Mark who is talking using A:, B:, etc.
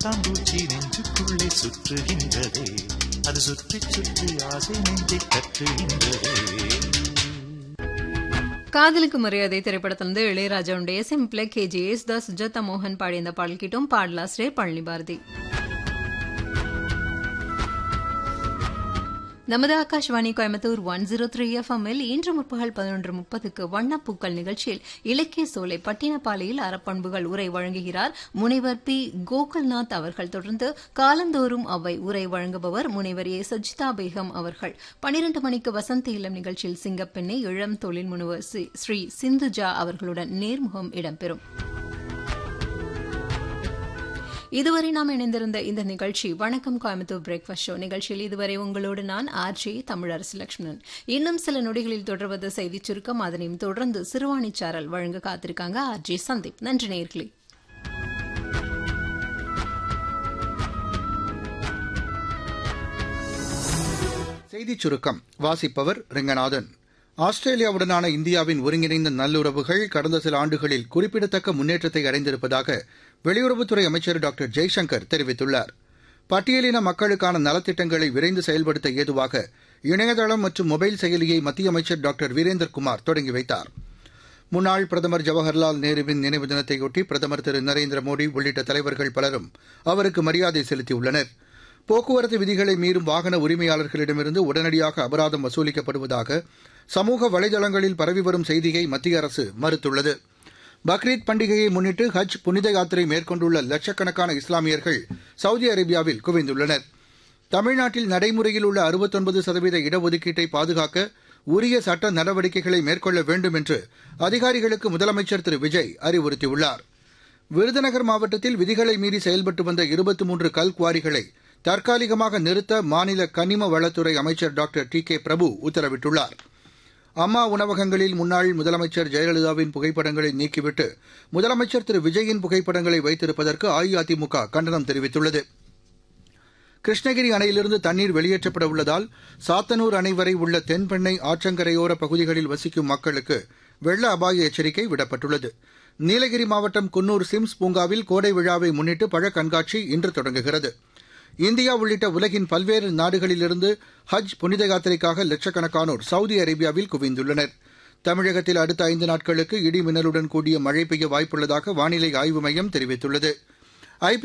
A: பட்டாம்பூச்சி நெஞ்சுக்குள்ளே சுற்றுகின்றதே அது சுற்றி சுற்றி ஆசை நெஞ்சை கற்றுகின்றதே
B: காதலுக்கு மரியாதை திரைப்படத்திலிருந்து இளையராஜாவுடைய சிம்பிளே கேஜி யேசுதாஸ் சுஜாதா மோகன் பாடிய இந்த பாடல் கிட்டும் பாடலாசிரியர் பழனி பாரதி நமது Akashvani Coimbatore one zero three எஃப்எம்மில் இன்று முற்பகல் பதினொன்று முப்பதுக்கு வண்ணப்பூக்கள் நிகழ்ச்சியில் இலக்கிய சோலை பட்டினப்பாலையில் அறப்பண்புகள் உரை வழங்குகிறார் முனைவர் பி கோகுல்நாத் அவர்கள் தொடர்ந்து காலந்தோறும் அவை உரை வழங்குபவர் முனைவர் ஏ சஜிதா பேகம் அவர்கள் பனிரண்டு மணிக்கு வசந்தி இல்லம் நிகழ்ச்சியில் சிங்கப்பெண்ணை இளம் தொழில் முனைவர் ஸ்ரீ சிந்துஜா அவர்களுடன் நேர்முகம் இடம்பெறும் இதுவரை நாம் இணைந்திருந்த இந்த நிகழ்ச்சி வணக்கம் கோயம்புத்தூர் பிரேக்ஃபாஸ்ட் ஷோ நிகழ்ச்சியில் இதுவரை உங்களோடு நான் ஆர்ஜே தமிழரசு லட்சுமணன் இன்னும் சில நொடிகளில் தொடர்வது செய்திச் சுருக்கம் அதனையும் தொடர்ந்து சிறுவாணி சாரல் வழங்க காத்திருக்காங்க ஆர்ஜே சந்தீப் நன்றி நேர்களே
C: செய்திச் சுருக்கம் வாசிப்பவர் ரெங்கநாதன் ஆஸ்திரேலியாவுடனான இந்தியாவின் ஒருங்கிணைந்த நல்லுறவுகள் கடந்த சில ஆண்டுகளில் குறிப்பிடத்தக்க முன்னேற்றத்தை அடைந்திருப்பதாக வெளியுறவுத்துறை அமைச்சர் டாக்டர் ஜெய்சங்கர் தெரிவித்துள்ளார் பட்டியலின மக்களுக்கான நலத்திட்டங்களை விரைந்து செயல்படுத்த ஏதுவாக இணையதளம் மற்றும் மொபைல் செயலியை மத்திய அமைச்சர் டாக்டர் வீரேந்தர்குமார் தொடங்கி வைத்தார் முன்னாள் பிரதமர் ஜவஹர்லால் நேருவின் நினைவு தினத்தையொட்டி பிரதமர் திரு நரேந்திர மோடி உள்ளிட்ட தலைவர்கள் பலரும் அவருக்கு மரியாதை செலுத்தியுள்ளனர் போக்குவரத்து விதிகளை மீறும் வாகன உரிமையாளர்களிடமிருந்து உடனடியாக அபராதம் வசூலிக்கப்படுவதாக சமூக வலைதளங்களில் பரவி வரும் செய்தியை மத்திய அரசு மறுத்துள்ளது பக்ரீத் பண்டிகையை முன்னிட்டு ஹஜ் புனித யாத்திரை மேற்கொண்டுள்ள லட்சக்கணக்கான இஸ்லாமியர்கள் சவுதி அரேபியாவில் குவிந்துள்ளனர் தமிழ்நாட்டில் நடைமுறையில் உள்ள அறுபத்தொன்பது சதவீத இடஒதுக்கீட்டை பாதுகாக்க உரிய சட்ட நடவடிக்கைகளை மேற்கொள்ள வேண்டும் என்று அதிகாரிகளுக்கு முதலமைச்சர் திரு விஜய் அறிவுறுத்தியுள்ளார் விருதுநகர் மாவட்டத்தில் விதிகளை மீறி செயல்பட்டு வந்த இருபத்தி மூன்று கல்குவாரிகளை தற்காலிகமாக நிறுத்த மாநில கனிம வளத்துறை அமைச்சர் டாக்டர் டி கே பிரபு உத்தரவிட்டுள்ளார் அம்மா உணவகங்களில் முன்னாள் முதலமைச்சர் ஜெயலலிதாவின் புகைப்படங்களை நீக்கிவிட்டு முதலமைச்சர் திரு விஜயின் புகைப்படங்களை வைத்திருப்பதற்கு அஇஅதிமுக கண்டனம் தெரிவித்துள்ளது கிருஷ்ணகிரி அணையிலிருந்து தண்ணீர் வெளியேற்றப்பட உள்ளதால் சாத்தனூர் அணை வரை உள்ள தென்பெண்ணை ஆற்றங்கரையோர பகுதிகளில் வசிக்கும் மக்களுக்கு வெள்ள அபாய எச்சரிக்கை விடப்பட்டுள்ளது நீலகிரி மாவட்டம் குன்னூர் சிம்ஸ் பூங்காவில் கோடை விழாவை முன்னிட்டு பழ கண்காட்சி இன்று தொடங்குகிறது இந்தியா உள்ளிட்ட உலகின் பல்வேறு நாடுகளிலிருந்து ஹஜ் புனித யாத்திரைக்காக லட்சக்கணக்கானோர் சவுதி அரேபியாவில் குவிந்துள்ளனர் தமிழகத்தில் அடுத்த ஐந்து நாட்களுக்கு இடி மின்னலுடன் கூடிய மழை பெய்ய வாய்ப்புள்ளதாக வானிலை ஆய்வு மையம் தெரிவித்துள்ளது ஐ